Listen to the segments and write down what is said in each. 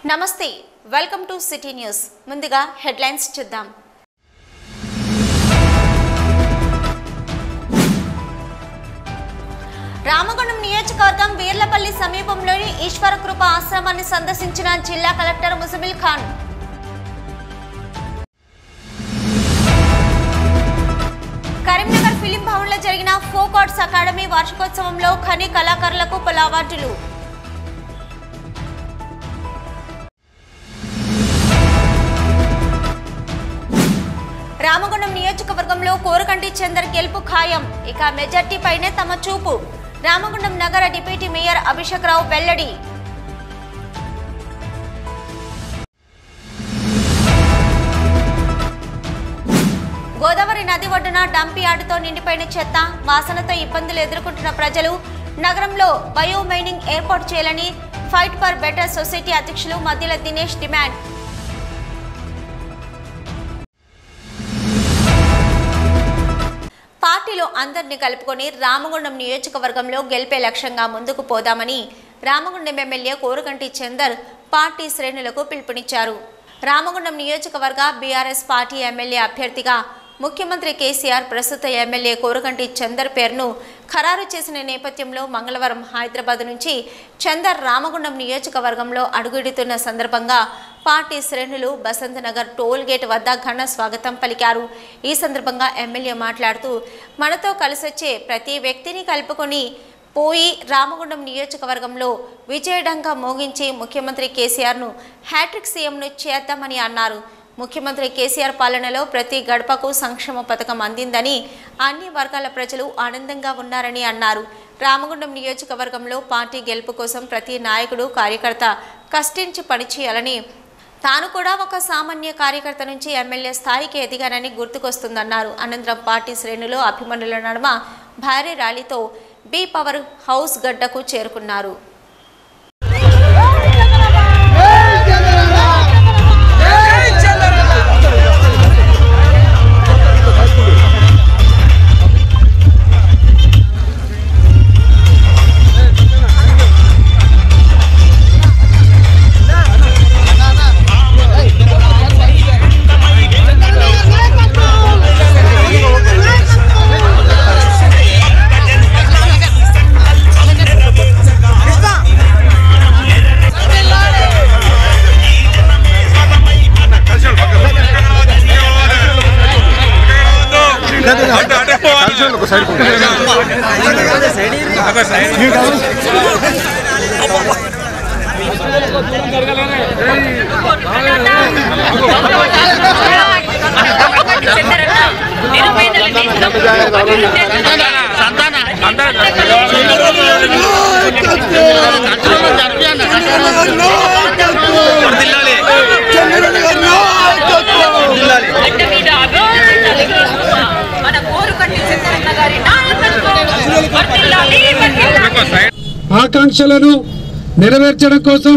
నమస్తే welcome to city news ముందుగా headlines చూద్దాం రామగుండం నియోజకవర్గం వీర్లపల్లి సమీపంలోని ఈశ్వర కృప ఆశ్రమాన్ని సందర్శించిన జిల్లా కలెక్టర్ ముజమిల్ ఖాన్ కరీంనగర్ ఫిలిం భవన్లో జరిగిన ఫోక్ ఆర్ట్స్ అకాడమీ వార్షికోత్సవంలో ఖని కళాకారులకు పలు అవార్డులు రామగుండం నియోజకవర్గంలో కోరకంటి చందర్ గెలుపు ఖాయం ఇక మెజార్టీ పైనే తమ చూపు రామగుండం నగర డిప్యూటీ మేయర్ అభిషేక్ రావు వెల్లడి గోదావరి నది ఒడ్డున డంప్ యార్డుతో నిండిపోయిన చెత్త వాసనతో ఇబ్బందులు ఎదుర్కొంటున్న ప్రజలు నగరంలో బయో మైనింగ్ ఏర్పాటు చేయాలని ఫైట్ ఫర్ బెటర్ సొసైటీ అధ్యక్షులు మధ్యల దినేష్ డిమాండ్ పార్టీలో అందరినీ కలుపుకొని రామగుండం నియోజకవర్గంలో గెలిపే లక్ష్యంగా ముందుకు పోదామని రామగుండం ఎమ్మెల్యే కోరుగంటి చందర్ పార్టీ శ్రేణులకు పిలుపునిచ్చారు రామగుండం నియోజకవర్గ బీఆర్ఎస్ పార్టీ ఎమ్మెల్యే అభ్యర్థిగా ముఖ్యమంత్రి కేసీఆర్ ప్రస్తుత ఎమ్మెల్యే కోరుగంటి చందర్ పేరును ఖరారు చేసిన నేపథ్యంలో మంగళవారం హైదరాబాద్ నుంచి చందర్ రామగుండం నియోజకవర్గంలో అడుగుడుతున్న సందర్భంగా పార్టీ శ్రేణులు బసంత్ నగర్ టోల్ గేట్ వద్ద ఘన స్వాగతం పలికారు ఈ సందర్భంగా ఎమ్మెల్యే మాట్లాడుతూ మనతో కలిసొచ్చే ప్రతి వ్యక్తిని కలుపుకొని పోయి రామగుండం నియోజకవర్గంలో విజయడంగా మోగించి ముఖ్యమంత్రి కేసీఆర్ను హ్యాట్రిక్ సీఎంను చేద్దామని అన్నారు ముఖ్యమంత్రి కేసీఆర్ పాలనలో ప్రతి గడపకు సంక్షేమ పథకం అందిందని అన్ని వర్గాల ప్రజలు ఆనందంగా ఉన్నారని అన్నారు రామగుండం నియోజకవర్గంలో పార్టీ గెలుపు కోసం ప్రతి నాయకుడు కార్యకర్త కష్టించి పనిచేయాలని తాను కూడా ఒక సామాన్య కార్యకర్త నుంచి ఎమ్మెల్యే స్థాయికి ఎదిగానని గుర్తుకొస్తుందన్నారు అనంతరం పార్టీ శ్రేణులు అభిమానుల నడుమ భారీ ర్యాలీతో బీ పవర్ హౌస్ గడ్డకు చేరుకున్నారు అడ్డ మీద అభివృద్ధి కలిగిస్తున్న మన కోరుకట్టి చంద్రన్న గారి నాయకత్వం వర్ధిల్లాలి, వర్ధిల్లాలి. ఆకాంక్షలను నెరవేర్చడం కోసం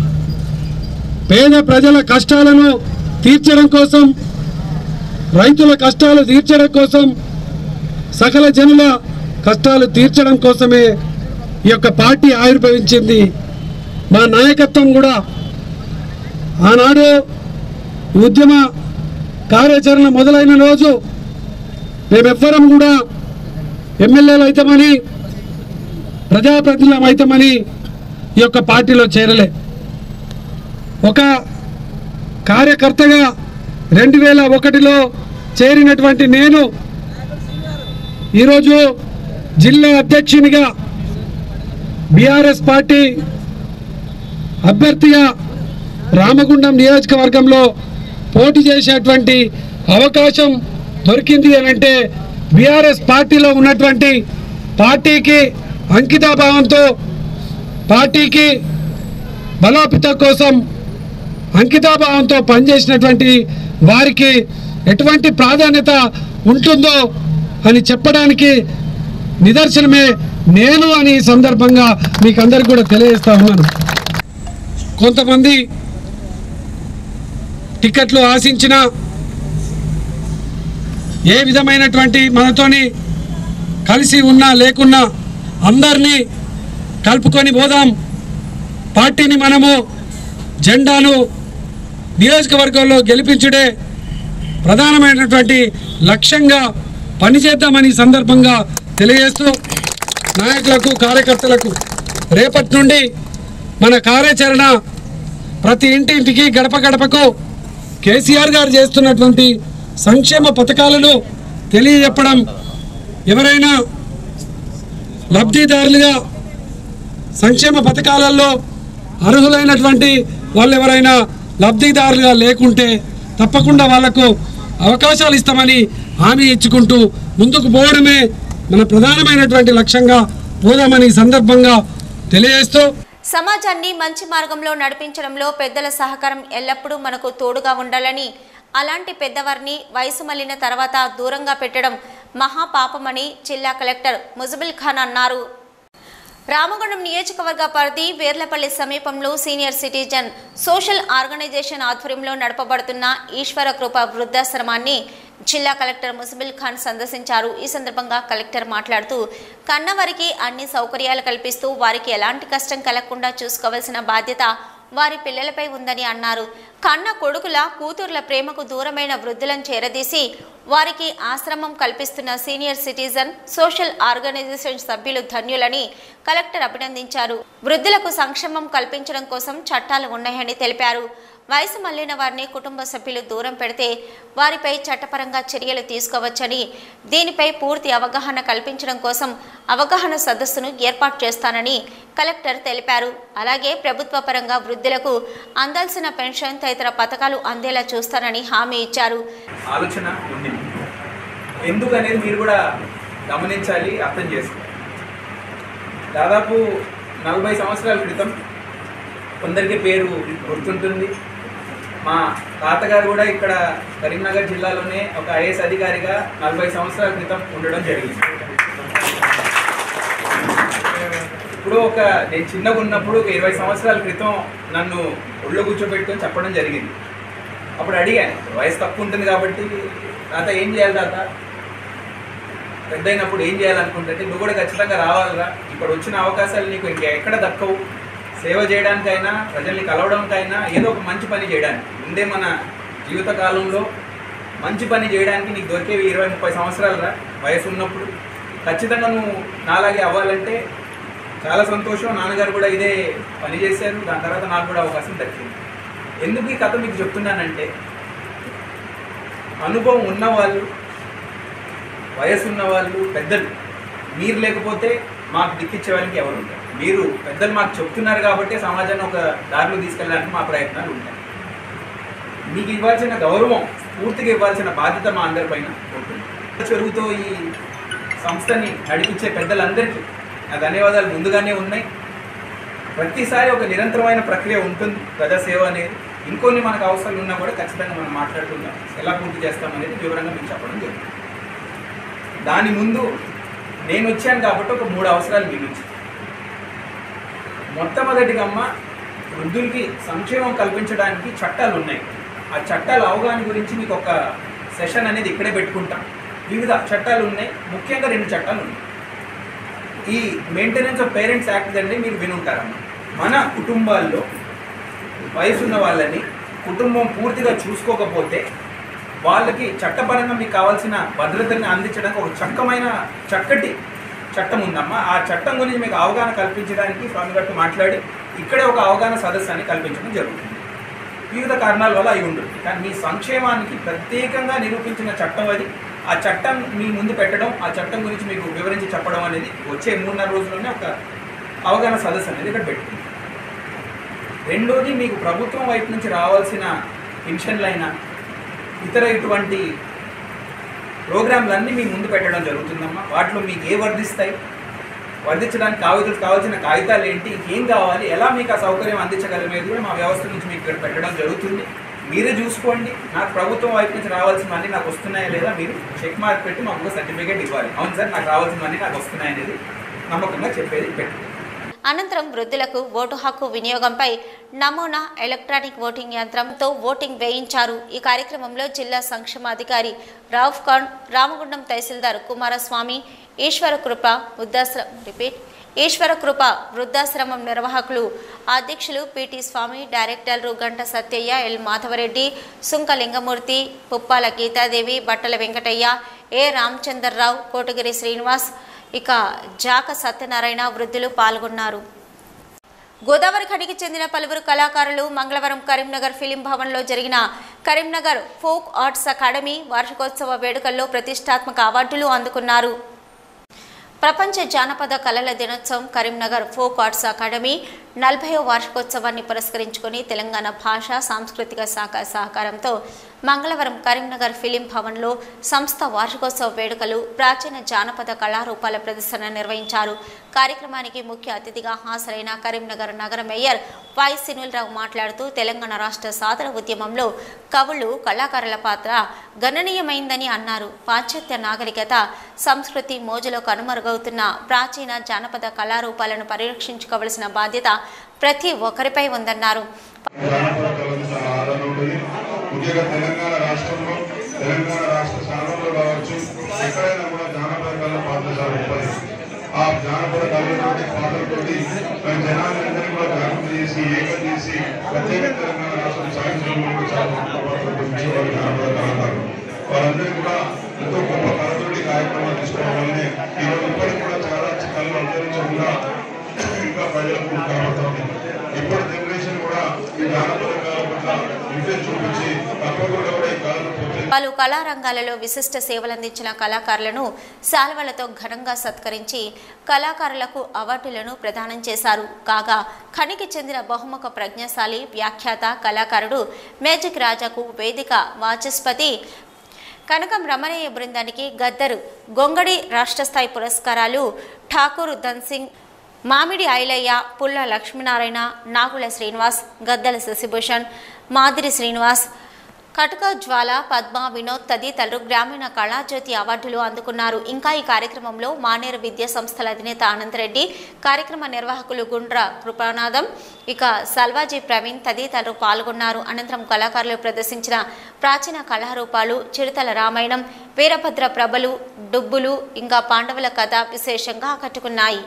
పేద ప్రజల కష్టాలను తీర్చడం కోసం రైతుల కష్టాలు తీర్చడం కోసం సకల జనుల కష్టాలు తీర్చడం కోసమే ఈ యొక్క పార్టీ ఆవిర్భవించింది మా నాయకత్వం కూడా ఆనాడు ఈ ఉద్యమ కార్యాచరణ మొదలైన రోజు మేమెవ్వరం కూడా ఎమ్మెల్యేలు అవుతామని ప్రజాప్రతినిధులం అవుతామని ఈ యొక్క పార్టీలో చేరలే ఒక కార్యకర్తగా రెండు వేల ఒకటిలో చేరినటువంటి నేను ఈరోజు జిల్లా అధ్యక్షునిగా బీఆర్ఎస్ పార్టీ అభ్యర్థిగా రామగుండం నియోజకవర్గంలో పోటీ చేసేటువంటి అవకాశం దొరికింది అని అంటే బీఆర్ఎస్ పార్టీలో ఉన్నటువంటి పార్టీకి అంకితాభావంతో పార్టీకి బలోపేత కోసం అంకితాభావంతో పనిచేసినటువంటి వారికి ఎటువంటి ప్రాధాన్యత ఉంటుందో అని చెప్పడానికి నిదర్శనమే నేను అని ఈ సందర్భంగా మీకు అందరికి కూడా తెలియజేస్తా ఉన్నాను కొంతమంది టికెట్లు ఆశించిన ఏ విధమైనటువంటి మనతోని కలిసి ఉన్నా లేకున్నా అందరినీ కలుపుకొని పోదాం పార్టీని మనము జెండాను నియోజకవర్గంలో గెలిపించుడే ప్రధానమైనటువంటి లక్ష్యంగా పనిచేద్దామని ఈ సందర్భంగా తెలియజేస్తూ నాయకులకు కార్యకర్తలకు రేపటి నుండి మన కార్యాచరణ ప్రతి ఇంటింటికి గడప గడపకు కేసీఆర్ గారు చేస్తున్నటువంటి సంక్షేమ పథకాలను తెలియజెప్పడం ఎవరైనా లబ్ధిదారులుగా సంక్షేమ పథకాలలో అర్హులైనటువంటి వాళ్ళు ఎవరైనా లబ్ధిదారులుగా లేకుంటే తప్పకుండా వాళ్లకు అవకాశాలు ఇస్తామని హామీ ఇచ్చుకుంటూ ముందుకు పోవడమే మన ప్రధానమైనటువంటి లక్ష్యంగా పోదామని ఈ సందర్భంగా తెలియజేస్తూ సమాజాన్ని మంచి మార్గంలో నడిపించడంలో పెద్దల సహకారం ఎల్లప్పుడూ మనకు తోడుగా ఉండాలని అలాంటి పెద్దవారిని వయసు మళ్ళిన తర్వాత దూరంగా పెట్టడం మహాపాపమని జిల్లా కలెక్టర్ ముజబిల్ ఖాన్ అన్నారు రామగుండం నియోజకవర్గ పరిధి వేర్లపల్లి సమీపంలో సీనియర్ సిటిజన్ సోషల్ ఆర్గనైజేషన్ ఆధ్వర్యంలో నడపబడుతున్న ఈశ్వర కృప వృద్ధాశ్రమాన్ని జిల్లా కలెక్టర్ ముసబిల్ ఖాన్ సందర్శించారు ఈ సందర్భంగా కలెక్టర్ మాట్లాడుతూ కన్నవారికి అన్ని సౌకర్యాలు కల్పిస్తూ వారికి ఎలాంటి కష్టం కలగకుండా చూసుకోవాల్సిన బాధ్యత వారి పిల్లలపై ఉందని అన్నారు కన్న కొడుకుల కూతుర్ల ప్రేమకు దూరమైన వృద్ధులను చేరదీసి వారికి ఆశ్రమం కల్పిస్తున్న సీనియర్ సిటిజన్ సోషల్ ఆర్గనైజేషన్ సభ్యులు ధన్యులని కలెక్టర్ అభినందించారు వృద్ధులకు సంక్షేమం కల్పించడం కోసం చట్టాలు ఉన్నాయని తెలిపారు వయసు మళ్లిన వారిని కుటుంబ సభ్యులు దూరం పెడితే వారిపై చట్టపరంగా చర్యలు తీసుకోవచ్చని దీనిపై పూర్తి అవగాహన కల్పించడం కోసం అవగాహన సదస్సును ఏర్పాటు చేస్తానని కలెక్టర్ తెలిపారు అలాగే ప్రభుత్వ పరంగా వృద్ధులకు అందాల్సిన పెన్షన్ తదితర పథకాలు అందేలా చూస్తానని హామీ ఇచ్చారు ఆలోచన ఉంది ఎందుకు అనేది మీరు కూడా గమనించాలి అర్థం చేసుకోవాలి దాదాపు నలభై సంవత్సరాల క్రితం కొందరికి పేరు గుర్తుంటుంది మా తాతగారు కూడా ఇక్కడ కరీంనగర్ జిల్లాలోనే ఒక ఐఏఎస్ అధికారిగా నలభై సంవత్సరాల క్రితం ఉండడం జరిగింది ఇప్పుడు ఒక నేను చిన్నగా ఉన్నప్పుడు ఒక ఇరవై సంవత్సరాల క్రితం నన్ను ఒళ్ళో కూర్చోబెట్టుకొని చెప్పడం జరిగింది అప్పుడు అడిగాను వయసు తక్కువ ఉంటుంది కాబట్టి తాత ఏం చేయాలి తాత పెద్ద అయినప్పుడు ఏం చేయాలనుకుంటే నువ్వు కూడా ఖచ్చితంగా రావాలిరా ఇక్కడ వచ్చిన అవకాశాలు నీకు ఇంకా ఎక్కడ దక్కవు సేవ చేయడానికైనా ప్రజల్ని కలవడానికైనా ఏదో ఒక మంచి పని చేయడానికి ముందే మన జీవిత కాలంలో మంచి పని చేయడానికి నీకు దొరికేవి ఇరవై ముప్పై సంవత్సరాలు రా వయసు ఉన్నప్పుడు ఖచ్చితంగా నువ్వు నాలాగే అవ్వాలంటే చాలా సంతోషం నాన్నగారు కూడా ఇదే పని చేశారు దాని తర్వాత నాకు కూడా అవకాశం దక్కింది ఎందుకు ఈ కథ మీకు చెప్తున్నానంటే అనుభవం ఉన్నవాళ్ళు వయసు ఉన్న వాళ్ళు పెద్దలు మీరు లేకపోతే మాకు దిక్కిచ్చే వాళ్ళకి ఎవరు ఉంటారు మీరు పెద్దలు మాకు చెప్తున్నారు కాబట్టి సమాజాన్ని ఒక దారిలో తీసుకెళ్ళడానికి మా ప్రయత్నాలు ఉంటాయి మీకు ఇవ్వాల్సిన గౌరవం పూర్తిగా ఇవ్వాల్సిన బాధ్యత మా అందరిపైన ఉంటుంది చెరువుతో ఈ సంస్థని నడిపించే పెద్దలందరికీ నా ధన్యవాదాలు ముందుగానే ఉన్నాయి ప్రతిసారి ఒక నిరంతరమైన ప్రక్రియ ఉంటుంది ప్రజాసేవ అనేది ఇంకొన్ని మనకు అవసరాలు ఉన్నా కూడా ఖచ్చితంగా మనం మాట్లాడుకుందాం ఎలా పూర్తి చేస్తామనేది వివరంగా మీకు చెప్పడం జరుగుతుంది దాని ముందు నేను వచ్చాను కాబట్టి ఒక మూడు అవసరాలు మీకు వచ్చాయి మొట్టమొదటిగా అమ్మ వృద్ధులకి సంక్షేమం కల్పించడానికి చట్టాలు ఉన్నాయి ఆ చట్టాల అవగాహన గురించి మీకు ఒక సెషన్ అనేది ఇక్కడే పెట్టుకుంటాం వివిధ చట్టాలు ఉన్నాయి ముఖ్యంగా రెండు చట్టాలు ఉన్నాయి ఈ మెయింటెనెన్స్ ఆఫ్ పేరెంట్స్ యాక్ట్ అనేది మీరు వినుంటారమ్మా మన కుటుంబాల్లో వయసున్న వాళ్ళని కుటుంబం పూర్తిగా చూసుకోకపోతే వాళ్ళకి చట్టపరంగా మీకు కావాల్సిన భద్రతని అందించడానికి ఒక చక్కమైన చక్కటి చట్టం ఉందమ్మా ఆ చట్టం గురించి మీకు అవగాహన కల్పించడానికి స్వామి గారితో మాట్లాడి ఇక్కడే ఒక అవగాహన సదస్సు అని కల్పించడం జరుగుతుంది వివిధ కారణాల వల్ల అయి ఉండదు కానీ మీ సంక్షేమానికి ప్రత్యేకంగా నిరూపించిన చట్టం అది ఆ చట్టం మీ ముందు పెట్టడం ఆ చట్టం గురించి మీకు వివరించి చెప్పడం అనేది వచ్చే మూడున్నర రోజుల్లోనే ఒక అవగాహన సదస్సు అనేది ఇక్కడ పెట్టుకుంది రెండోది మీకు ప్రభుత్వం వైపు నుంచి రావాల్సిన పెన్షన్లైనా ఇతర ఇటువంటి ప్రోగ్రాంలన్నీ మీ ముందు పెట్టడం జరుగుతుందమ్మా వాటిలో మీకు ఏ వర్ధిస్తాయి వర్ధించడానికి కాగితాలు కావాల్సిన కాగితాలు ఏంటి ఇంకేం కావాలి ఎలా మీకు ఆ సౌకర్యం అందించగలిగేది కూడా మా వ్యవస్థ నుంచి మీకు ఇక్కడ పెట్టడం జరుగుతుంది మీరే చూసుకోండి నాకు ప్రభుత్వం వైపు నుంచి రావాల్సినవన్నీ నాకు వస్తున్నాయా లేదా మీరు చెక్ మార్క్ పెట్టి మాకు ఒక సర్టిఫికేట్ ఇవ్వాలి అవును సార్ నాకు రావాల్సినవన్నీ నాకు వస్తున్నాయి అనేది నమ్మకంగా చెప్పేది పెట్టు అనంతరం వృద్ధులకు ఓటు హక్కు వినియోగంపై నమూనా ఎలక్ట్రానిక్ ఓటింగ్ యంత్రంతో ఓటింగ్ వేయించారు ఈ కార్యక్రమంలో జిల్లా సంక్షేమాధికారి రావుఫ్ ఖాన్ రామగుండం తహసీల్దార్ కుమారస్వామి ఈశ్వర కృప వృద్ధాశ్రమం రిపీట్ ఈశ్వర కృప వృద్ధాశ్రమం నిర్వాహకులు అధ్యక్షులు పిటి స్వామి డైరెక్టర్లు గంట సత్యయ్య ఎల్ మాధవరెడ్డి సుంక లింగమూర్తి పుప్పాల గీతాదేవి బట్టల వెంకటయ్య ఏ రామచందర్రావు కోటగిరి శ్రీనివాస్ ఇక జాక సత్యనారాయణ వృద్ధులు పాల్గొన్నారు గోదావరి ఖడికి చెందిన పలువురు కళాకారులు మంగళవారం కరీంనగర్ ఫిలిం భవన్లో జరిగిన కరీంనగర్ ఫోక్ ఆర్ట్స్ అకాడమీ వార్షికోత్సవ వేడుకల్లో ప్రతిష్టాత్మక అవార్డులు అందుకున్నారు ప్రపంచ జానపద కళల దినోత్సవం కరీంనగర్ ఫోక్ ఆర్ట్స్ అకాడమీ నలభైవ వార్షికోత్సవాన్ని పురస్కరించుకుని తెలంగాణ భాష సాంస్కృతిక శాఖ సహకారంతో మంగళవారం కరీంనగర్ ఫిలిం భవన్లో సంస్థ వార్షికోత్సవ వేడుకలు ప్రాచీన జానపద కళారూపాల ప్రదర్శన నిర్వహించారు కార్యక్రమానికి ముఖ్య అతిథిగా హాజరైన కరీంనగర్ నగర మేయర్ వై సినుల్రావు మాట్లాడుతూ తెలంగాణ రాష్ట్ర సాధన ఉద్యమంలో కవులు కళాకారుల పాత్ర గణనీయమైందని అన్నారు పాశ్చాత్య నాగరికత సంస్కృతి మోజులో కనుమరుగవుతున్న ప్రాచీన జానపద కళారూపాలను పరిరక్షించుకోవలసిన బాధ్యత ప్రతి ఒక్కరిపై ఉందన్నారు జానపద కళలకు చాలా ఆదరణ ఉంటుంది ముఖ్యంగా తెలంగాణ రాష్ట్రంలో తెలంగాణ రాష్ట్ర స్థానంలో కావచ్చు ఎక్కడైనా కూడా జానపద కళల పాత్ర చాలా గొప్పది ఆ జానపద కళలతోటి పాటలతోటి మన జనాలందరినీ కూడా జాగృతి చేసి ఏకం చేసి ప్రత్యేక తెలంగాణ రాష్ట్రం సాధించడంలో కూడా చాలా గొప్ప పాత్ర పోషించేవారు జానపద కళాకారులు వారందరూ కూడా ఎంతో గొప్ప కళతోటి కార్యక్రమాలు తీసుకోవడం వల్లనే ఈరోజు ఇప్పటికి కూడా చాలా కళలు అంతరించకుండా ఇంకా ప్రజలకు కనబడుతుంది ఇప్పుడు జనరేషన్ కూడా ఈ జానపద కళల పట్ల ఇంట్రెస్ట్ చూపించి తప్పకుండా కూడా ఈ కళను ప్రోత్సహించాలి. పలు కళారంగాలలో విశిష్ట సేవలందించిన కళాకారులను శాల్వలతో ఘనంగా సత్కరించి కళాకారులకు అవార్డులను ప్రదానం చేశారు కాగా ఖనికి చెందిన బహుముఖ ప్రజ్ఞాశాలి వ్యాఖ్యాత కళాకారుడు మేజిక్ రాజాకు వేదిక వాచస్పతి కనకం రమణయ్య బృందానికి గద్దరు గొంగడి రాష్ట్ర స్థాయి పురస్కారాలు ఠాకూర్ ధన్సింగ్ మామిడి ఐలయ్య పుల్ల లక్ష్మీనారాయణ నాగుల శ్రీనివాస్ గద్దల శశిభూషణ్ మాదిరి శ్రీనివాస్ కటక జ్వాల పద్మ వినోద్ తదితరులు గ్రామీణ కళాజ్యోతి అవార్డులు అందుకున్నారు ఇంకా ఈ కార్యక్రమంలో మానేరు విద్యా సంస్థల అధినేత ఆనందరెడ్డి కార్యక్రమ నిర్వాహకులు గుండ్ర కృపానాథం ఇక సల్వాజీ ప్రవీణ్ తదితరులు పాల్గొన్నారు అనంతరం కళాకారులు ప్రదర్శించిన ప్రాచీన కళారూపాలు చిరుతల రామాయణం వీరభద్ర ప్రభలు డుబ్బులు ఇంకా పాండవుల కథ విశేషంగా ఆకట్టుకున్నాయి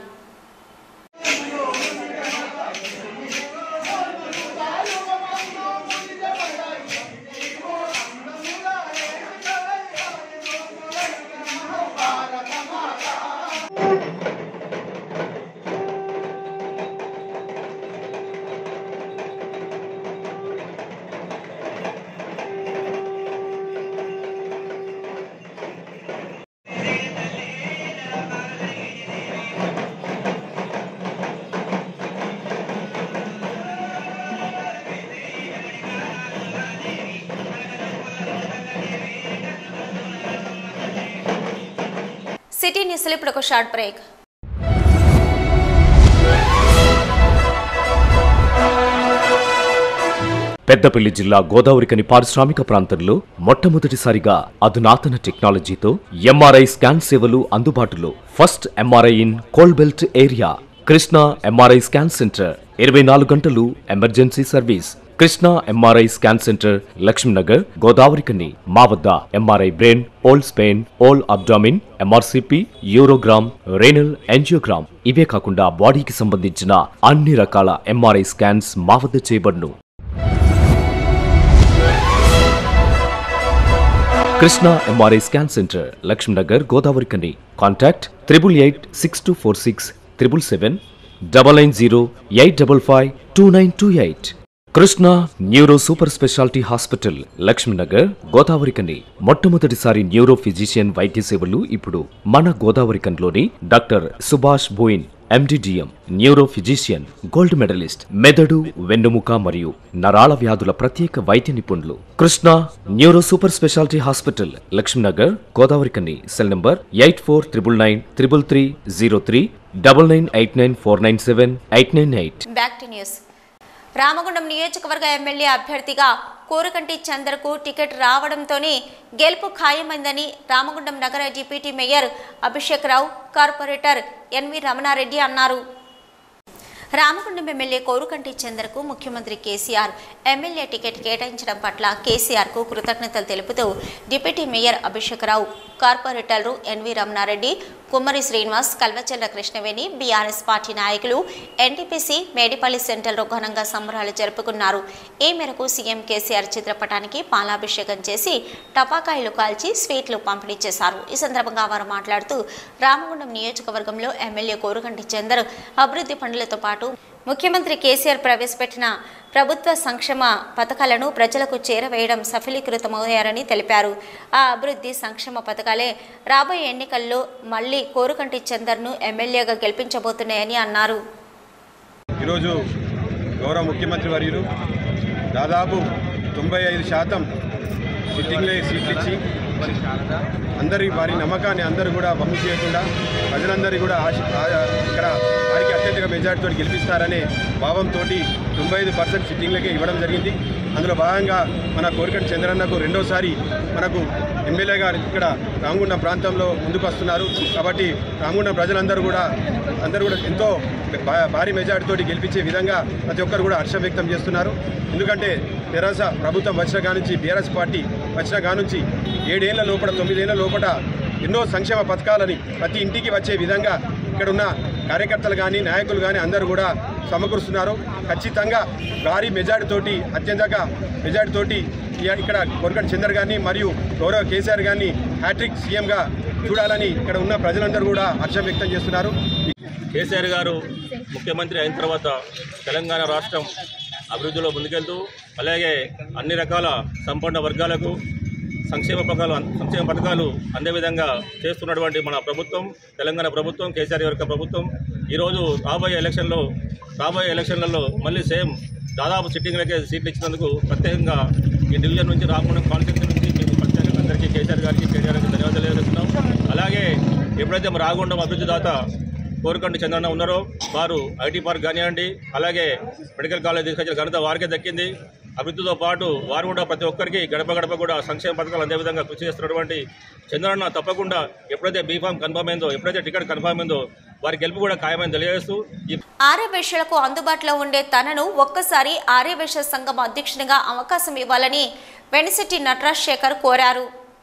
సిటీ న్యూస్లో ఇప్పుడు ఒక షార్ట్ బ్రేక్ పెద్దపల్లి జిల్లా గోదావరికని పారిశ్రామిక ప్రాంతంలో మొట్టమొదటిసారిగా అధునాతన టెక్నాలజీతో ఎంఆర్ఐ స్కాన్ సేవలు అందుబాటులో first MRI in coal belt area Krishna MRI scan centre ఇరవై నాలుగు గంటలు emergency service Krishna MRI scan centre Lakshminagar Godavarikhani మా వద్ద MRI brain whole spine whole abdomen MRCP urogram renal angiogram ఇవే కాకుండా బాడీకి సంబంధించిన అన్ని రకాల ఎంఆర్ఐ స్కాన్స్ మా వద్ద చేయబడును Krishna MRI scan centre Lakshminagar Godavarikhani contact triple eight six two four six triple seven double nine zero eight double five two nine two eight Krishna neuro super speciality hospital Lakshminagar Godavarikhani మొట్టమొదటిసారి న్యూరో ఫిజిషియన్ వైద్య సేవలు ఇప్పుడు మన గోదావరి కన్లోని doctor Subhash Boyin MD DM neuro physician gold medalist మెదడు వెన్నుముక మరియు నరాల వ్యాధుల ప్రత్యేక వైద్య నిపుణులు Krishna neuro super speciality hospital Lakshminagar Godavari కన్ని cell number eight four triple nine triple three zero three double nine eight nine four nine seven eight nine eight back to news Ramagundam నియోజకవర్గ ఎమ్మెల్యే అభ్యర్థిగా కోరుకంటి చందర్కు టికెట్ రావడంతోనే గెలుపు ఖాయమైందని రామగుండం నగర deputy mayor Abhishek Rao corporator N రమణారెడ్డి Ramanareddy Ramagundam MLA Korukanti చందర్కు ముఖ్యమంత్రి KCR MLA ticket కేటాయించడం పట్ల కేసీఆర్కు కృతజ్ఞతలు తెలుపుతూ డిప్యూటీ మేయర్ అభిషేక్ రావు కార్పొరేటర్లు ఎన్వి రమణారెడ్డి కుమ్మరి శ్రీనివాస్ కల్వచర్ల కృష్ణవేణి బీఆర్ఎస్ పార్టీ నాయకులు ఎన్టీపీసీ మేడిపల్లి సెంటర్లో ఘనంగా సంబరాలు జరుపుకున్నారు ఈ మేరకు సీఎం కేసీఆర్ చిత్రపటానికి పాలాభిషేకం చేసి టపాకాయలు కాల్చి స్వీట్లు పంపిణీ చేశారు ఈ సందర్భంగా వారు మాట్లాడుతూ రామగుండం నియోజకవర్గంలో ఎమ్మెల్యే కోరుగంటి చందర్ అభివృద్ధి పనులతో పాటు ముఖ్యమంత్రి కేసీఆర్ ప్రవేశపెట్టిన ప్రభుత్వ సంక్షేమ పథకాలను ప్రజలకు చేరవేయడం సఫలీకృతమయ్యారని తెలిపారు ఆ అభివృద్ధి సంక్షేమ పథకాలే రాబోయే ఎన్నికల్లో మళ్లీ కోరుకంటి చందర్ను ఎమ్మెల్యేగా గెలిపించబోతున్నాయని అన్నారు ఈరోజు గౌరవ ముఖ్యమంత్రి వర్యులు దాదాపు తొంభై ఐదు శాతం సిట్టింగ్లే సీట్లు ఇచ్చి అందరి వారి నమ్మకాన్ని అందరూ కూడా వమ్ము చేయకుండా ప్రజలందరూ కూడా ఆశ ఆ- ఇక్కడ వారికి అత్యధిక మెజార్టీతో గెలిపిస్తారనే భావంతో తొంభై ఐదు పర్సెంట్ సిట్టింగ్లకే ఇవ్వడం జరిగింది అందులో భాగంగా మన కోరికటి చంద్రన్నకు రెండోసారి మనకు ఎమ్మెల్యే గారు ఇక్కడ రామగుండం ప్రాంతంలో ముందుకు వస్తున్నారు కాబట్టి రామగుండం ప్రజలందరూ కూడా అందరూ కూడా ఎంతో భా- భారీ మెజార్టీతోటి గెలిపించే విధంగా ప్రతి ఒక్కరు కూడా హర్షం వ్యక్తం చేస్తున్నారు ఎందుకంటే తెరాస ప్రభుత్వం వచ్చిన కానుంచి బీఆర్ఎస్ పార్టీ వచ్చిన కానుంచి ఏడేళ్ల లోపల తొమ్మిదేళ్ల లోపల ఎన్నో సంక్షేమ పథకాలని ప్రతి ఇంటికి వచ్చే విధంగా ఇక్కడ ఉన్న కార్యకర్తలు కానీ నాయకులు కానీ అందరూ కూడా సమకూరుస్తున్నారు ఖచ్చితంగా భారీ మెజార్టీతోటి అత్యంతక మెజార్టీతోటి ఇయ- ఇక్కడ కొరకటి చందర్ గారిని మరియు గౌరవ కేసీఆర్ గారిని హ్యాట్రిక్ సీఎంగా చూడాలని ఇక్కడ ఉన్న ప్రజలందరూ కూడా హర్షం వ్యక్తం చేస్తున్నారు కేసీఆర్ గారు ముఖ్యమంత్రి అయిన తర్వాత తెలంగాణ రాష్ట్రం అభివృద్ధిలో ముందుకెళ్తూ అలాగే అన్ని రకాల సంపన్న వర్గాలకు సంక్షేమ పథకాలు సంక్షేమ పథకాలు అందే విధంగా చేస్తున్నటువంటి మన ప్రభుత్వం తెలంగాణ ప్రభుత్వం కేసీఆర్ యొక్క ప్రభుత్వం ఈరోజు రాబోయే ఎలక్షన్లో రాబోయే ఎలక్షన్లలో మళ్ళీ సేమ్ దాదాపు సిట్టింగ్లకే సీట్లు ఇచ్చినందుకు ప్రత్యేకంగా ఈ డివిజన్ నుంచి రాకుండా కాన్స్టిట్యూన్సీ నుంచి మేము ప్రత్యేకంగా అందరికీ కేసీఆర్ గారికి కేసీఆర్ గారికి ధన్యవాదాలు తెలియజేస్తున్నాం అలాగే ఎప్పుడైతే మన రాగుండం అభివృద్ధి దాత కోరుకంటి చంద్రన్న ఉన్నారో వారు ఐటీ పార్క్ కానివ్వండి అలాగే మెడికల్ కాలేజ్ తీసుకొచ్చిన ఘనత వారికే దక్కింది అభివృద్ధితో పాటు వారు కూడా ప్రతి ఒక్కరికి గడప గడప కూడా సంక్షేమ పథకాలు అందే విధంగా కృషి చేస్తున్నటువంటి చంద్రన్న తప్పకుండా ఎప్పుడైతే బీఫామ్ కన్ఫర్మ్ అయిందో ఎప్పుడైతే టికెట్ కన్ఫర్మ్ అయిందో వారి గెలుపు కూడా ఖాయమని తెలియజేస్తూ ఈ ఆర్యవేశ్యలకు అందుబాటులో ఉండే తనను ఒక్కసారి ఆర్యవేశ్య సంఘం అధ్యక్షునిగా అవకాశం ఇవ్వాలని వెనిసిటి నటరాజ్ శేఖర్ కోరారు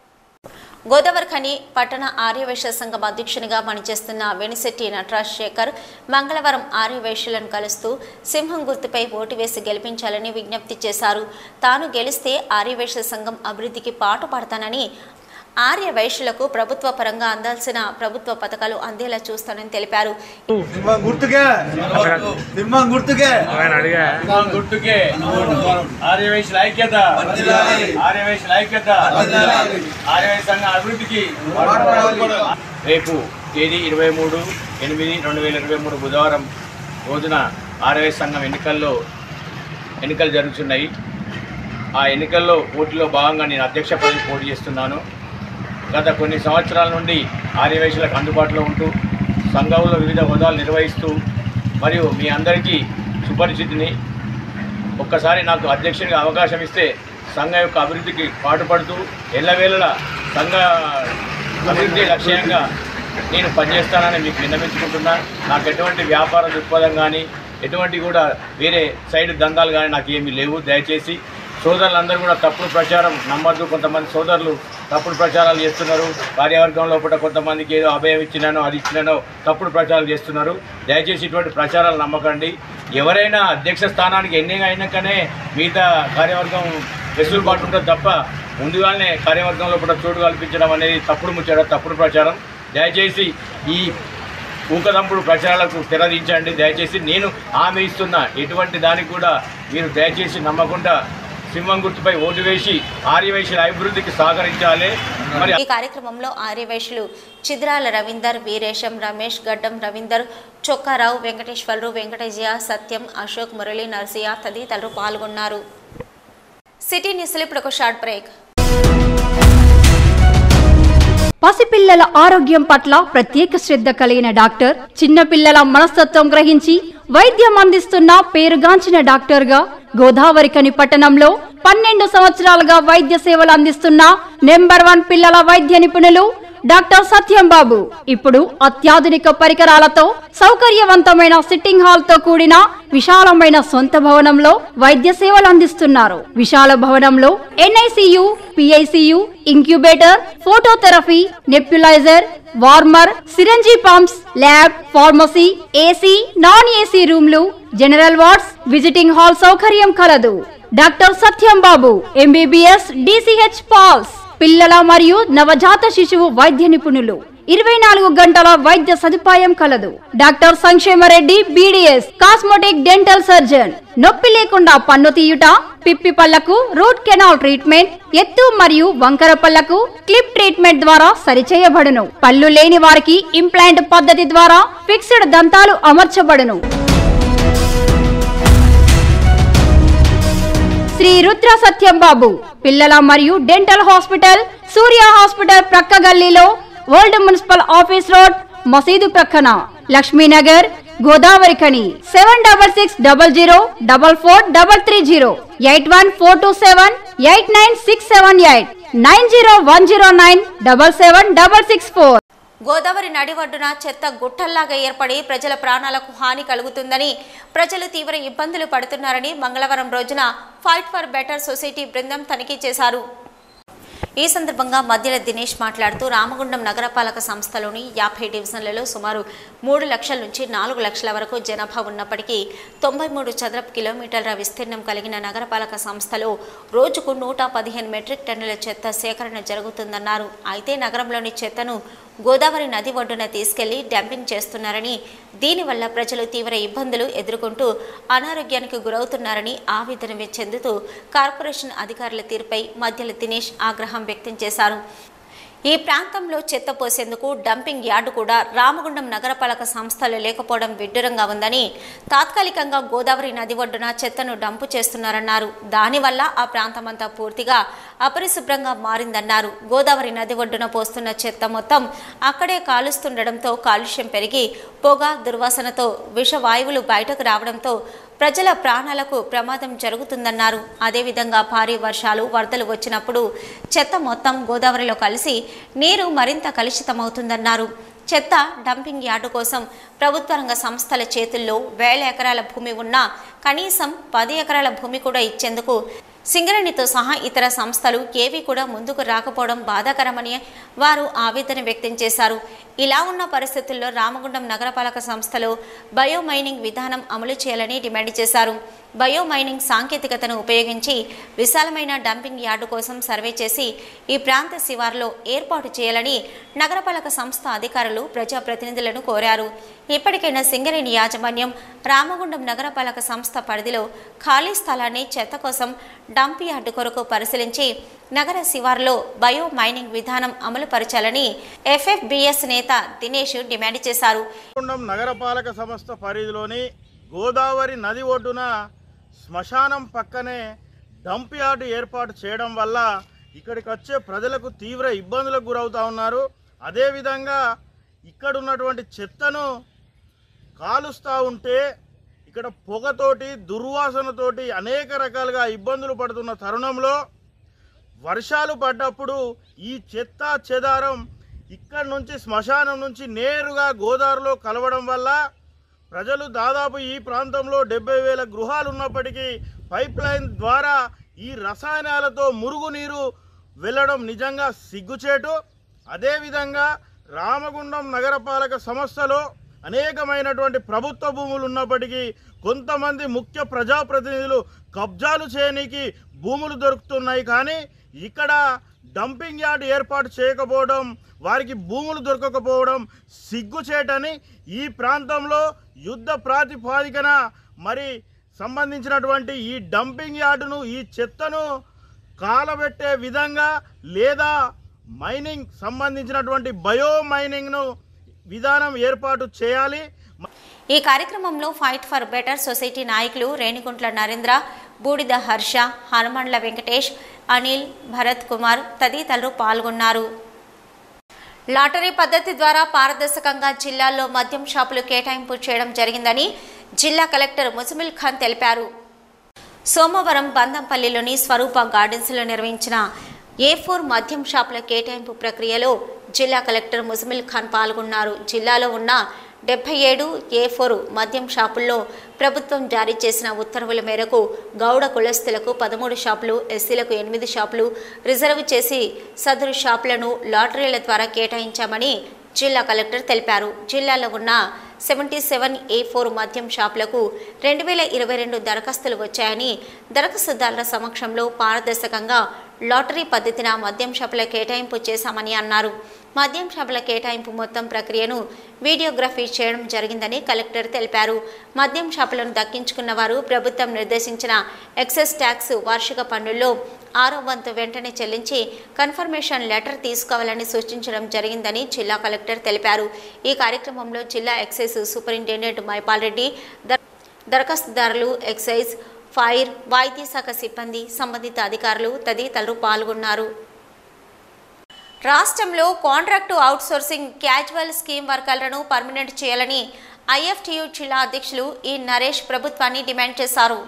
గోదావరి ఖని పట్టణ ఆర్యవేశ్య సంఘం అధ్యక్షునిగా పనిచేస్తున్న వెనిశెట్టి నటరాజ్ శేఖర్ మంగళవారం ఆర్యవేశ్యులను కలుస్తూ సింహం గుర్తుపై ఓటు వేసి గెలిపించాలని విజ్ఞప్తి చేశారు తాను గెలిస్తే ఆర్యవేశ్య సంఘం అభివృద్ధికి పాటుపడతానని ఆర్య వైశ్యులకు ప్రభుత్వ పరంగా అందాల్సిన ప్రభుత్వ పథకాలు అందేలా చూస్తానని తెలిపారు సింహం గుర్తుకే సింహం గుర్తుకే సింహం గుర్తుకే ఆర్యవైశ్యుల ఐక్యత ఆర్యవైశ్యుల ఐక్యత ఆర్యవైశ్య సంఘ అభివృద్ధికి రేపు తేదీ ఇరవై మూడు ఎనిమిది రెండు వేల ఇరవై మూడు బుధవారం రోజున ఆర్యవైశ్య సంఘం ఎన్నికల్లో ఎన్నికలు జరుగుతున్నాయి ఆ ఎన్నికల్లో పోటీలో భాగంగా నేను అధ్యక్ష పదవి పోటీ చేస్తున్నాను గత కొన్ని సంవత్సరాల నుండి ఆర్యవైశ్యులకు అందుబాటులో ఉంటూ సంఘంలో వివిధ హోదాలు నిర్వహిస్తూ మరియు మీ అందరికీ సుపరిచితిని ఒక్కసారి నాకు అధ్యక్షునిగా అవకాశం ఇస్తే సంఘం యొక్క అభివృద్ధికి పాటుపడుతూ ఎల్లవేళలా సంఘ అభివృద్ధి లక్ష్యంగా నేను పనిచేస్తానని మీకు విన్నవించుకుంటున్నా నాకు ఎటువంటి వ్యాపార దృక్పథం కానీ ఎటువంటి కూడా వేరే సైడ్ దందాలు కానీ నాకు ఏమీ లేవు దయచేసి సోదరులందరూ కూడా తప్పుడు ప్రచారం నమ్మద్దు కొంతమంది సోదరులు తప్పుడు ప్రచారాలు చేస్తున్నారు కార్యవర్గం లోపల కొంతమందికి ఏదో అభయం ఇచ్చినానో అది ఇచ్చినానో తప్పుడు ప్రచారాలు చేస్తున్నారు దయచేసి ఇటువంటి ప్రచారాలు నమ్మకండి ఎవరైనా అధ్యక్ష స్థానానికి ఎన్నిక అయినాకనే మిగతా కార్యవర్గం వెసులుబాటు ఉంటుంది తప్ప ముందుగానే కార్యవర్గం లోపల చోటు కల్పించడం అనేది తప్పుడు ముచ్చట తప్పుడు ప్రచారం దయచేసి ఈ ఊకదంపుడు ప్రచారాలకు తెరదించండి దయచేసి నేను హామీ ఇస్తున్నా ఎటువంటి దానికి కూడా మీరు దయచేసి నమ్మకుండా సింహం గుర్తుపై ఓటు వేసి ఆర్యవైశ్యుల అభివృద్ధికి సహకరించాలి మరి ఈ కార్యక్రమంలో ఆర్యవైశ్యులు చిద్రాల రవీందర్ వీరేశం రమేష్ గడ్డం రవీందర్ చొక్కారావు వెంకటేశ్వరరావు వెంకటేజయ సత్యం అశోక్ మురళి నర్సియా తదితరులు పాల్గొన్నారు సిటీ న్యూస్లో ఇప్పుడు ఒక షార్ట్ బ్రేక్ పసిపిల్లల ఆరోగ్యం పట్ల ప్రత్యేక శ్రద్ధ కలిగిన డాక్టర్ చిన్నపిల్లల మనస్తత్వం గ్రహించి వైద్యం అందిస్తున్న పేరుగాంచిన డాక్టర్గా గోదావరికని పట్టణంలో పన్నెండు సంవత్సరాలుగా వైద్య సేవలు అందిస్తున్న నెంబర్ వన్ పిల్లల వైద్య నిపుణులు డాక్టర్ సత్యం బాబు ఇప్పుడు అత్యాధునిక పరికరాలతో సౌకర్యవంతమైన సిట్టింగ్ హాల్ తో కూడిన విశాలమైన సొంత భవనంలో వైద్య సేవలు అందిస్తున్నారు విశాల భవనంలో NICU PICU incubator phototherapy nebuliser warmer syringe pumps lab pharmacy AC non AC రూమ్లు జనరల్ వార్డ్స్ విజిటింగ్ హాల్ సౌకర్యం కలదు doctor Satyam Babu MBBS DCH PALS పిల్లల మరియు నవజాత శిశువు వైద్య నిపుణులు ఇరవై నాలుగు గంటల వైద్య సదుపాయం కలదు doctor Sankshemareddy BDS cosmetic dental surgeon నొప్పి లేకుండా పన్ను తీయుట పిప్పి పళ్లకు రూట్ కెనాల్ ట్రీట్మెంట్ ఎత్తు మరియు వంకర పళ్లకు క్లిప్ ట్రీట్మెంట్ ద్వారా సరిచేయబడును పళ్ళు లేని వారికి ఇంప్లాంట్ పద్ధతి ద్వారా ఫిక్స్డ్ దంతాలు అమర్చబడును శ్రీ రుద్ర సత్యం బాబు పిల్లల మరియు డెంటల్ హాస్పిటల్ సూర్య హాస్పిటల్ ప్రక్క గల్లీలో ఓల్డ్ మున్సిపల్ ఆఫీస్ రోడ్ మసీదు ప్రక్కన Lakshminagar Godavarikhani seven double six double zero double four double three zero eight one four two seven eight nine six seven eight nine zero one zero nine double seven double six four Godavari నడి ఒడ్డున చెత్త గుట్టల్లాగా ఏర్పడి ప్రజల ప్రాణాలకు హాని కలుగుతుందని ప్రజలు తీవ్ర ఇబ్బందులు పడుతున్నారని మంగళవారం రోజున ఫైట్ ఫర్ బెటర్ సొసైటీ బృందం తనిఖీ చేశారు ఈ సందర్భంగా మధ్యల దినేష్ మాట్లాడుతూ రామగుండం నగరపాలక సంస్థలోని యాభై డివిజన్లలో సుమారు మూడు లక్షల నుంచి నాలుగు లక్షల వరకు జనాభా ఉన్నప్పటికీ తొంభై మూడు చదరపు కిలోమీటర్ల విస్తీర్ణం కలిగిన నగరపాలక సంస్థలో రోజుకు నూట పదిహేను మెట్రిక్ టన్నుల చెత్త సేకరణ జరుగుతుందన్నారు అయితే నగరంలోని చెత్తను గోదావరి నది ఒడ్డున తీసుకెళ్లి డంపింగ్ చేస్తున్నారని దీనివల్ల ప్రజలు తీవ్ర ఇబ్బందులు ఎదుర్కొంటూ అనారోగ్యానికి గురవుతున్నారని ఆవేదన చెందుతూ కార్పొరేషన్ అధికారుల తీరుపై మధ్యల దినేష్ ఆగ్రహం వ్యక్తం చేశారు ఈ ప్రాంతంలో చెత్త పోసేందుకు డంపింగ్ యార్డు కూడా రామగుండం నగరపాలక సంస్థలు లేకపోవడం విడ్డూరంగా ఉందని తాత్కాలికంగా గోదావరి నది ఒడ్డున చెత్తను డంపు చేస్తున్నారన్నారు దానివల్ల ఆ ప్రాంతమంతా పూర్తిగా అపరిశుభ్రంగా మారిందన్నారు గోదావరి నది ఒడ్డున పోస్తున్న చెత్త మొత్తం అక్కడే కాలుస్తుండడంతో కాలుష్యం పెరిగి పొగ దుర్వాసనతో విషవాయువులు బయటకు రావడంతో ప్రజల ప్రాణాలకు ప్రమాదం జరుగుతుందన్నారు అదేవిధంగా భారీ వర్షాలు వరదలు వచ్చినప్పుడు చెత్త మొత్తం గోదావరిలో కలిసి నీరు మరింత కలుషితమవుతుందన్నారు చెత్త డంపింగ్ యార్డు కోసం ప్రభుత్వ రంగ సంస్థల చేతుల్లో వేల ఎకరాల భూమి ఉన్నా కనీసం పది ఎకరాల భూమి కూడా ఇచ్చేందుకు సింగరేణితో సహా ఇతర సంస్థలు ఏవి కూడా ముందుకు రాకపోవడం బాధాకరమని వారు ఆవేదన వ్యక్తం చేశారు ఇలా ఉన్న పరిస్థితుల్లో రామగుండం నగరపాలక సంస్థలో బయో మైనింగ్ విధానం అమలు చేయాలని డిమాండ్ చేశారు బయో మైనింగ్ సాంకేతికతను ఉపయోగించి విశాలమైన డంపింగ్ యార్డు కోసం సర్వే చేసి ఈ ప్రాంత శివార్లో ఏర్పాటు చేయాలని నగరపాలక సంస్థ అధికారులు ప్రజాప్రతినిధులను కోరారు ఇప్పటికైనా సింగరేణి యాజమాన్యం రామగుండం నగరపాలక సంస్థ పరిధిలో ఖాళీ స్థలాన్ని చెత్త కోసం డంప్ యార్డు కొరకు పరిశీలించి నగర శివార్లో బయో మైనింగ్ విధానం అమలు పరచాలని ఎఫ్ఎఫ్బిఎస్ నేత దినేష్ డిమాండ్ చేశారు రామగుండం నగరపాలక సంస్థ పరిధిలోని గోదావరి నది ఒడ్డున శ్మశానం పక్కనే డంప్ యార్డు ఏర్పాటు చేయడం వల్ల ఇక్కడికి వచ్చే ప్రజలకు తీవ్ర ఇబ్బందులకు గురవుతా ఉన్నారు అదేవిధంగా ఇక్కడ ఉన్నటువంటి చెత్తను కాలుస్తూ ఉంటే ఇక్కడ పొగతోటి దుర్వాసనతోటి అనేక రకాలుగా ఇబ్బందులు పడుతున్న తరుణంలో వర్షాలు పడ్డప్పుడు ఈ చెత్త చెదారం ఇక్కడి నుంచి శ్మశానం నుంచి నేరుగా గోదావరిలో కలవడం వల్ల ప్రజలు దాదాపు ఈ ప్రాంతంలో డెబ్బై వేల గృహాలు ఉన్నప్పటికీ పైప్ లైన్ ద్వారా ఈ రసాయనాలతో మురుగునీరు వెళ్ళడం నిజంగా సిగ్గుచేటు అదేవిధంగా రామగుండం నగరపాలక సంస్థలో అనేకమైనటువంటి ప్రభుత్వ భూములు ఉన్నప్పటికీ కొంతమంది ముఖ్య ప్రజాప్రతినిధులు కబ్జాలు చేయనీకి భూములు దొరుకుతున్నాయి కానీ ఇక్కడ డంపింగ్ యార్డ్ ఏర్పాటు చేయకపోవడం వారికి భూములు దొరకకపోవడం సిగ్గుచేటని ఈ ప్రాంతంలో యుద్ధ ప్రాతిపాదికన మరి సంబంధించినటువంటి ఈ డంపింగ్ యార్డును ఈ చెత్తను కాలబెట్టే విధంగా లేదా మైనింగ్ సంబంధించినటువంటి బయో మైనింగ్ను విధానం ఏర్పాటు చేయాలి ఈ కార్యక్రమంలో ఫైట్ ఫర్ బెటర్ సొసైటీ నాయకులు రేణిగుంట్ల నరేంద్ర బూడిద హర్ష హనుమండ్ల వెంకటేష్ అనిల్ భరత్ కుమార్ తదితరులు పాల్గొన్నారు లాటరీ పద్ధతి ద్వారా పారదర్శకంగా జిల్లాల్లో మద్యం షాపులు కేటాయింపు చేయడం జరిగిందని జిల్లా కలెక్టర్ ముజమిల్ ఖాన్ తెలిపారు సోమవారం బందంపల్లిలోని స్వరూప గార్డెన్స్లో నిర్వహించిన ఏ ఫోర్ మద్యం షాపుల కేటాయింపు ప్రక్రియలో జిల్లా కలెక్టర్ ముజమిల్ ఖాన్ పాల్గొన్నారు జిల్లాలో ఉన్న డెబ్బై ఏడు ఏ ఫోర్ మద్యం షాపుల్లో ప్రభుత్వం జారీ చేసిన ఉత్తర్వుల మేరకు గౌడ కులస్తులకు పదమూడు షాపులు ఎస్సీలకు ఎనిమిది షాపులు రిజర్వ్ చేసి సదరు షాపులను లాటరీల ద్వారా కేటాయించామని జిల్లా కలెక్టర్ తెలిపారు జిల్లాలో ఉన్న సెవెంటీ సెవెన్ ఏ ఫోర్ మద్యం షాపులకు రెండు వేల ఇరవై రెండు దరఖాస్తులు వచ్చాయని దరఖాస్తుదారుల సమక్షంలో పారదర్శకంగా లాటరీ పద్ధతిన మద్యం షాపుల కేటాయింపు చేశామని అన్నారు మద్యం షాపుల కేటాయింపు మొత్తం ప్రక్రియను వీడియోగ్రఫీ చేయడం జరిగిందని కలెక్టర్ తెలిపారు మద్యం షాపులను దక్కించుకున్న వారు ప్రభుత్వం నిర్దేశించిన ఎక్సెస్ ట్యాక్స్ వార్షిక పన్నుల్లో ఆరో వంతు వెంటనే చెల్లించి కన్ఫర్మేషన్ లెటర్ తీసుకోవాలని సూచించడం జరిగిందని జిల్లా కలెక్టర్ తెలిపారు ఈ కార్యక్రమంలో జిల్లా ఎక్సైజ్ సూపరింటెండెంట్ మైపాల్ రెడ్డి దర్- దరఖాస్తుదారులు ఎక్సైజ్ ఫైర్ వైద్య శాఖ సిబ్బంది సంబంధిత అధికారులు తదితరులు పాల్గొన్నారు రాష్ట్రంలో కాంట్రాక్టు అవుట్సోర్సింగ్ క్యాజువల్ స్కీమ్ వర్కర్లను పర్మనెంట్ చేయాలని ఐఎఫ్టియు జిల్లా అధ్యక్షులు ఈ నరేష్ ప్రభుత్వాన్ని డిమాండ్ చేశారు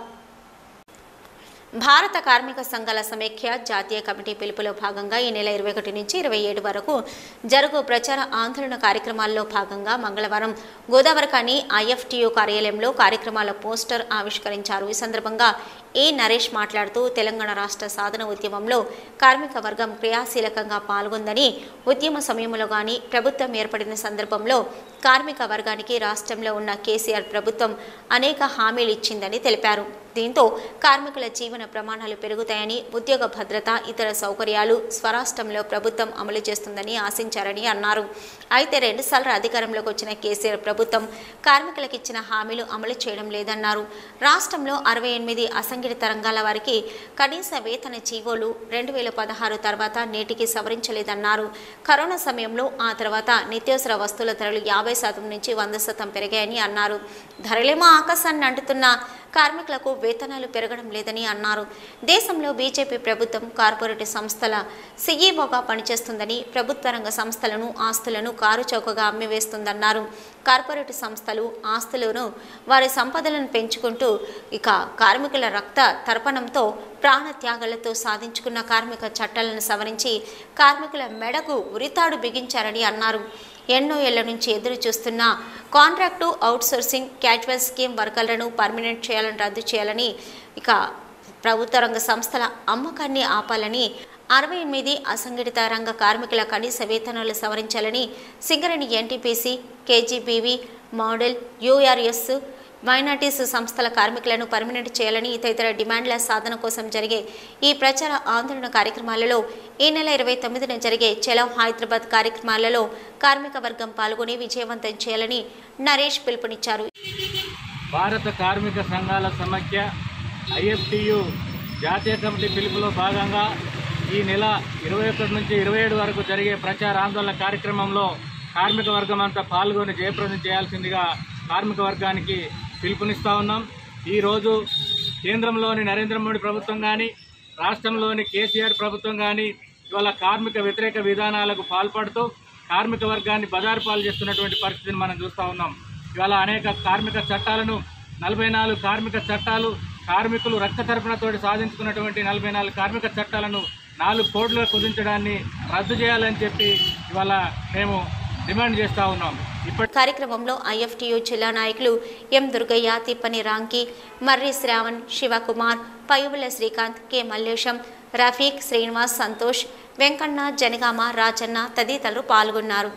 భారత కార్మిక సంఘాల సమైక్య జాతీయ కమిటీ పిలుపులో భాగంగా ఈ నెల ఇరవై ఒకటి నుంచి ఇరవై ఏడు వరకు జరుగు ప్రచార ఆందోళన కార్యక్రమాల్లో భాగంగా మంగళవారం గోదావరికాని ఐఎఫ్టియు కార్యాలయంలో కార్యక్రమాల పోస్టర్ ఆవిష్కరించారు ఈ సందర్భంగా ఏ నరేష్ మాట్లాడుతూ తెలంగాణ రాష్ట్ర సాధన ఉద్యమంలో కార్మిక వర్గం క్రియాశీలకంగా పాల్గొందని ఉద్యమ సమయంలో గాని ప్రభుత్వం ఏర్పడిన సందర్భంలో కార్మిక వర్గానికి రాష్ట్రంలో ఉన్న కేసీఆర్ ప్రభుత్వం అనేక హామీలు ఇచ్చిందని తెలిపారు దీంతో కార్మికుల జీవన ప్రమాణాలు పెరుగుతాయని ఉద్యోగ భద్రత ఇతర సౌకర్యాలు స్వరాష్ట్రంలో ప్రభుత్వం అమలు చేస్తుందని ఆశించారని అన్నారు అయితే రెండుసార్లు అధికారంలోకి వచ్చిన కేసీఆర్ ప్రభుత్వం కార్మికులకు ఇచ్చిన హామీలు అమలు చేయడం లేదన్నారు రాష్ట్రంలో అరవై ఎనిమిది అసంఘటిత రంగాల వారికి కనీస వేతన జీవోలు రెండు వేల పదహారు తర్వాత నేటికి సవరించలేదన్నారు కరోనా సమయంలో ఆ తర్వాత నిత్యావసర వస్తువుల ధరలు యాభై శాతం నుంచి వంద శాతం పెరిగాయని అన్నారు ధరలేమో ఆకాశాన్ని అంటుతున్న కార్మికులకు వేతనాలు పెరగడం లేదని అన్నారు దేశంలో బీజేపీ ప్రభుత్వం కార్పొరేట్ సంస్థల సీఈఓగా పనిచేస్తుందని ప్రభుత్వ రంగ సంస్థలను ఆస్తులను కారు చౌకగా అమ్మివేస్తుందన్నారు కార్పొరేట్ సంస్థలు ఆస్తులను వారి సంపదలను పెంచుకుంటూ ఇక కార్మికుల రక్త తర్పణంతో ప్రాణ త్యాగాలతో సాధించుకున్న కార్మిక చట్టాలను సవరించి కార్మికుల మెడకు ఉరితాడు బిగించారని అన్నారు ఎన్నో ఏళ్ల నుంచి ఎదురు చూస్తున్న కాంట్రాక్టు అవుట్సోర్సింగ్ క్యాజువల్ స్కీమ్ వర్కర్లను పర్మనెంట్ చేయాలని రద్దు చేయాలని ఇక ప్రభుత్వ రంగ సంస్థల అమ్మకాన్ని ఆపాలని అరవై ఎనిమిది అసంఘటిత రంగ కార్మికుల కనీస వేతనాలు సవరించాలని Singareni NTPC KGBV model URS minorities సంస్థల కార్మికులను పర్మనెంట్ చేయాలని తదితర డిమాండ్ల సాధన కోసం జరిగే ఈ ప్రచార ఆందోళన కార్యక్రమాలలో ఈ నెల ఇరవై తొమ్మిదిన జరిగే చలో హైదరాబాద్ కార్యక్రమాలలో కార్మిక వర్గం పాల్గొని విజయవంతం చేయాలని నరేష్ పిలుపునిచ్చారు భారత కార్మిక సంఘాల సమాఖ్య ఐఎఫ్టియు జాతీయ కమిటీ పిలుపులో భాగంగా ఈ నెల ఇరవై ఒకటి నుంచి ఇరవై ఏడు వరకు జరిగే ప్రచార ఆందోళన కార్యక్రమంలో కార్మిక వర్గం అంతా పాల్గొని జయప్రదం చేయాల్సిందిగా కార్మిక వర్గానికి పిలుపునిస్తా ఉన్నాం ఈరోజు కేంద్రంలోని నరేంద్ర మోడీ ప్రభుత్వం కానీ రాష్ట్రంలోని కేసీఆర్ ప్రభుత్వం కానీ ఇవాళ కార్మిక వ్యతిరేక విధానాలకు పాల్పడుతూ కార్మిక వర్గాన్ని బజారు పాలు చేస్తున్నటువంటి పరిస్థితిని మనం చూస్తూ ఉన్నాం ఇవాళ అనేక కార్మిక చట్టాలను నలభై నాలుగు కార్మిక చట్టాలు కార్మికులు రక్త తర్పణతోటి సాధించుకున్నటువంటి నలభై నాలుగు కార్మిక చట్టాలను నాలుగు కోట్లుగా కుదించడాన్ని రద్దు చేయాలని చెప్పి ఇవాళ మేము డిమాండ్ చేస్తూ ఉన్నాం ఇప్పటి కార్యక్రమంలో ఐఎఫ్టియు జిల్లా నాయకులు ఎం దుర్గయ్య తిప్పని రాంకి మర్రి శ్రావణ్ శివకుమార్ పయువుల శ్రీకాంత్ కె మల్లేశం రఫీక్ శ్రీనివాస్ సంతోష్ వెంకన్న జనగామ రాజన్న తదితరులు పాల్గొన్నారు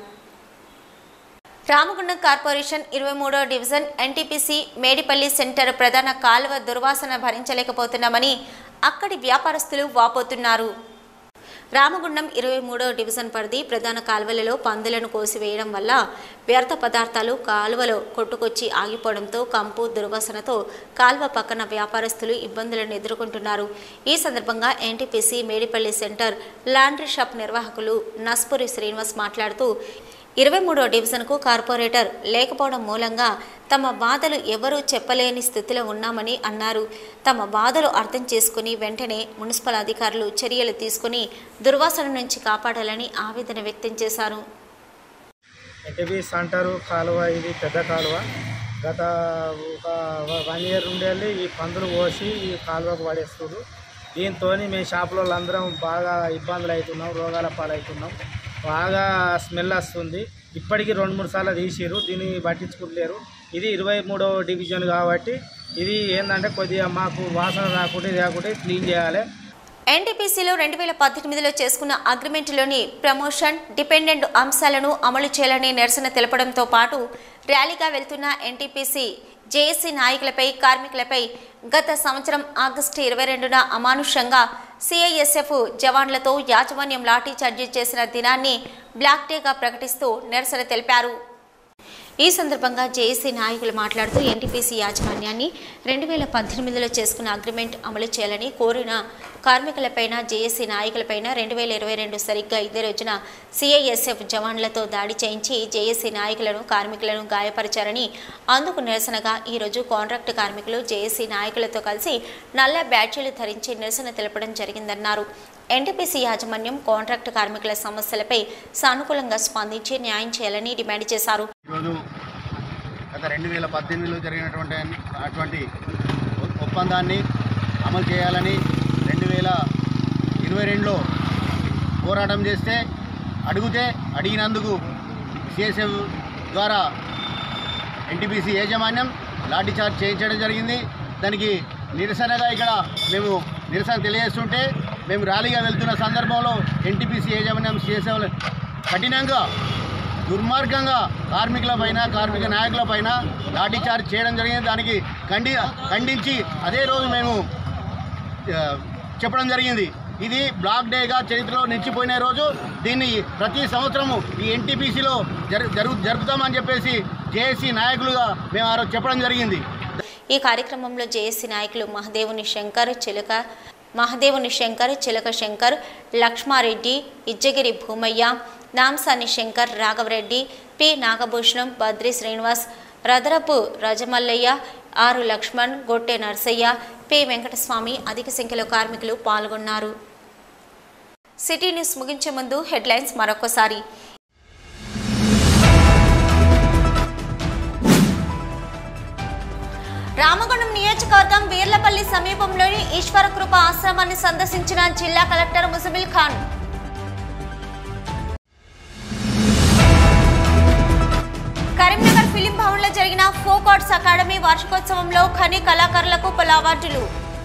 రామగుండం కార్పొరేషన్ ఇరవై మూడో డివిజన్ ఎన్టీపీసీ మేడిపల్లి సెంటర్ ప్రధాన కాలువ దుర్వాసన భరించలేకపోతున్నామని అక్కడి వ్యాపారస్తులు వాపోతున్నారు రామగుండం ఇరవై మూడో డివిజన్ పరిధి ప్రధాన కాలువలలో పందులను కోసివేయడం వల్ల వ్యర్థ పదార్థాలు కాలువలో కొట్టుకొచ్చి ఆగిపోవడంతో కంపు దుర్వాసనతో కాలువ పక్కన వ్యాపారస్తులు ఇబ్బందులను ఎదుర్కొంటున్నారు ఈ సందర్భంగా NTPC Medipalli centre laundry shop నిర్వాహకులు నస్పురి శ్రీనివాస్ మాట్లాడుతూ ఇరవై మూడో డివిజన్కు కార్పొరేటర్ లేకపోవడం మూలంగా తమ బాధలు ఎవరూ చెప్పలేని స్థితిలో ఉన్నామని అన్నారు తమ బాధలు అర్థం చేసుకుని వెంటనే మున్సిపల్ అధికారులు చర్యలు తీసుకుని దుర్వాసన నుంచి కాపాడాలని ఆవేదన వ్యక్తం చేశారు ఎన్టీపీస్ అంటారు కాలువ ఇది పెద్ద కాలువ గత ఒక వన్ ఇయర్ నుండి వెళ్ళి ఈ పందులు పోసి ఈ కాలువకు పడేస్తున్నారు దీంతో మేము షాపులో అందరం బాగా ఇబ్బందులు అవుతున్నాం రోగాల పాలవుతున్నాం బాగా స్మెల్ వస్తుంది ఇప్పటికీ రెండు మూడు సార్లు తీసిరు దీన్ని పట్టించుకుంటలేరు ఇది ఇరవై మూడవ డివిజన్ కాబట్టి ఇది ఏంటంటే కొద్దిగా మాకు వాసన రాకుండా ఇది రాకుండా క్లీన్ చేయాలి ఎన్టీపీసీలో రెండు వేల పద్దెనిమిదిలో చేసుకున్న అగ్రిమెంట్లోని ప్రమోషన్ డిపెండెంట్ అంశాలను అమలు చేయాలని నిరసన తెలపడంతో పాటు ర్యాలీగా వెళ్తున్న ఎన్టీపీసీ జేఏసీ నాయకులపై కార్మికులపై గత సంవత్సరం ఆగస్టు ఇరవై రెండున అమానుషంగా సిఐఎస్ఎఫ్ జవాన్లతో యాజమాన్యం లాఠీ చార్జీ చేసిన దినాన్ని బ్లాక్ డేగా ప్రకటిస్తూ నిరసన తెలిపారు ఈ సందర్భంగా జేఏసీ నాయకులు మాట్లాడుతూ ఎన్టీపీసీ యాజమాన్యాన్ని రెండు వేల పద్దెనిమిదిలో చేసుకున్న అగ్రిమెంట్ అమలు చేయాలని కోరిన కార్మికులపైన జేఏసీ నాయకులపైన రెండు వేల ఇరవై రెండు సరిగ్గా ఇదే రోజున సిఐఎస్ఎఫ్ జవాన్లతో దాడి చేయించి జేఏసీ నాయకులను కార్మికులను గాయపరిచారని అందుకు నిరసనగా ఈరోజు కాంట్రాక్ట్ కార్మికులు జేఏసీ నాయకులతో కలిసి నల్ల బ్యాడ్జీలు ధరించి నిరసన తెలపడం జరిగిందన్నారు ఎన్టీపీసీ యాజమాన్యం కాంట్రాక్ట్ కార్మికుల సమస్యలపై సానుకూలంగా స్పందించి న్యాయం చేయాలని డిమాండ్ చేశారు ఈరోజు గత రెండు వేల పద్దెనిమిదిలో జరిగినటువంటి అటువంటి ఒప్పందాన్ని అమలు చేయాలని రెండు వేల ఇరవై రెండులో పోరాటం చేస్తే అడిగితే అడిగినందుకు సిఎస్ఎఫ్ ద్వారా ఎన్టీపీసీ యాజమాన్యం లాఠీ చార్జ్ చేయించడం జరిగింది దానికి నిరసనగా ఇక్కడ మేము నిరసన తెలియజేస్తుంటే మేము ర్యాలీగా వెళ్తున్న సందర్భంలో ఎన్టీపీసీ యాజమాన్యం సిఎస్ఎఫ్ కఠినంగా దుర్మార్గంగా కార్మికుల పైన కార్మిక నాయకుల పైన లాఠీ చార్జ్ చేయడం జరిగింది దానికి ఖండి ఖండించి అదే రోజు మేము ఆ, చెప్పడం జరిగింది ఇది బ్లాక్ డేగా చరిత్రలో నిలిచిపోయిన రోజు దీన్ని ప్రతి సంవత్సరము ఈ ఎన్టీపీసీలో జరు జరుగు జరుపుతామని చెప్పేసి జేఏసీ నాయకులుగా మేము ఆ రోజు చెప్పడం జరిగింది ఈ కార్యక్రమంలో జేఏసీ నాయకులు మహదేవుని శంకర్ చిలక మహదేవుని శంకర్ చిలక శంకర్ లక్ష్మారెడ్డి ఇజ్జగిరి భూమయ్య నాంసాని శంకర్ రాఘవరెడ్డి పి నాగభూషణం బద్రి శ్రీనివాస్ రదరపు రజమల్లయ్య ఆరు లక్ష్మణ్ గొట్టె నర్సయ్య పి వెంకటస్వామి అధిక సంఖ్యలో కార్మికులు పాల్గొన్నారు సిటీ న్యూస్ ముగించే ముందు హెడ్లైన్స్ మరొకసారి రామగుండం నియోజకవర్గం వీర్లపల్లి సమీపంలోని ఈశ్వర కృప ఆశ్రమాన్ని సందర్శించిన జిల్లా కలెక్టర్ ముజమిల్ ఖాన్ కరీంనగర్ ఫిలిం భవన్లో జరిగిన ఫోక్ ఆర్ట్స్ అకాడమీ వార్షికోత్సవంలో ఖని కళాకారులకు పలు అవార్డులు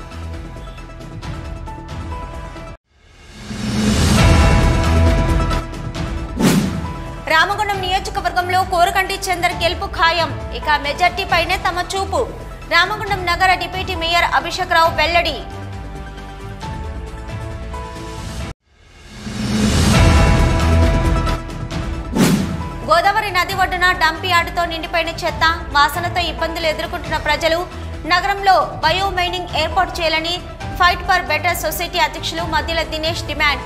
రామగుండం నియోజకవర్గంలో కోరకంటి చందర్ గెలుపు ఖాయం ఇక మెజార్టీ పైనే తమ చూపు రామగుండం నగర డిప్యూటీ మేయర్ అభిషేక్ రావు వెల్లడి గోదావరి నది ఒడ్డున డంప్ యార్డుతో నిండిపోయిన చెత్త వాసనతో ఇబ్బందులు ఎదుర్కొంటున్న ప్రజలు నగరంలో బయో మైనింగ్ ఏర్పాటు చేయాలని ఫైట్ ఫర్ బెటర్ సొసైటీ అధ్యక్షులు మధ్యల దినేష్ డిమాండ్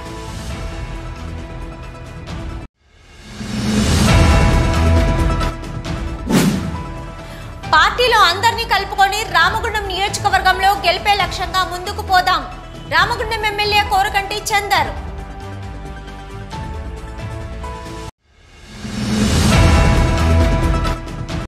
పార్టీలో అందరినీ కలుపుకొని రామగుండం నియోజకవర్గంలో గెలిపే లక్ష్యంగా ముందుకు పోదాం రామగుండం ఎమ్మెల్యే కోరకంటి చందర్